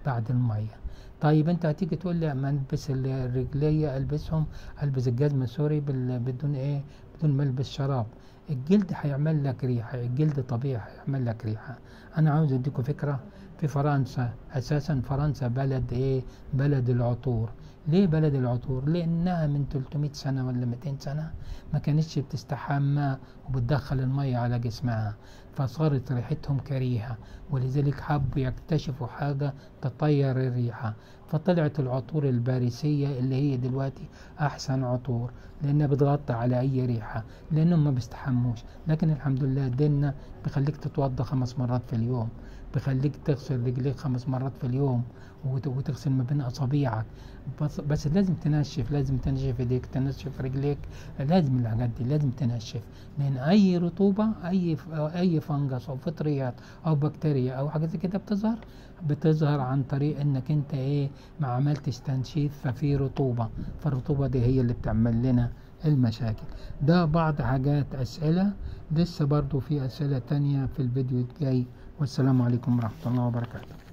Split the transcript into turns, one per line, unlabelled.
بعد الميه طيب انت هتيجي تقول لي اما البس الرجليه البسهم البس الجزمه سوري بال- بدون ايه بدون ما البس شراب الجلد هيعمل لك ريحه الجلد طبيعي هيعمل لك ريحه انا عاوز اديكم فكره في فرنسا اساسا فرنسا بلد ايه بلد العطور ليه بلد العطور لانها من 300 سنه ولا 200 سنه ما كانتش بتستحمى وبتدخل الميه على جسمها فصارت ريحتهم كريهه ولذلك حبوا يكتشفوا حاجه تطير الريحه فطلعت العطور الباريسيه اللي هي دلوقتي احسن عطور لانها بتغطي على اي ريحه لانهم ما بيستحموش لكن الحمد لله ديننا بيخليك تتوضا خمس مرات في اليوم بيخليك تغسل رجليك خمس مرات في اليوم وت- وتغسل ما بين اصابيعك بس, بس لازم تنشف لازم تنشف ايديك تنشف رجليك لازم الحاجات دي لازم تنشف لان اي رطوبه اي ف- اي فنجس او فطريات او بكتيريا او حاجه زي كده بتظهر بتظهر عن طريق انك انت ايه ما عملتش تنشيف ففي رطوبه فالرطوبه دي هي اللي بتعمل لنا المشاكل ده بعض حاجات اسئله لسه برضو في اسئله تانية في الفيديو الجاي والسلام عليكم ورحمه الله وبركاته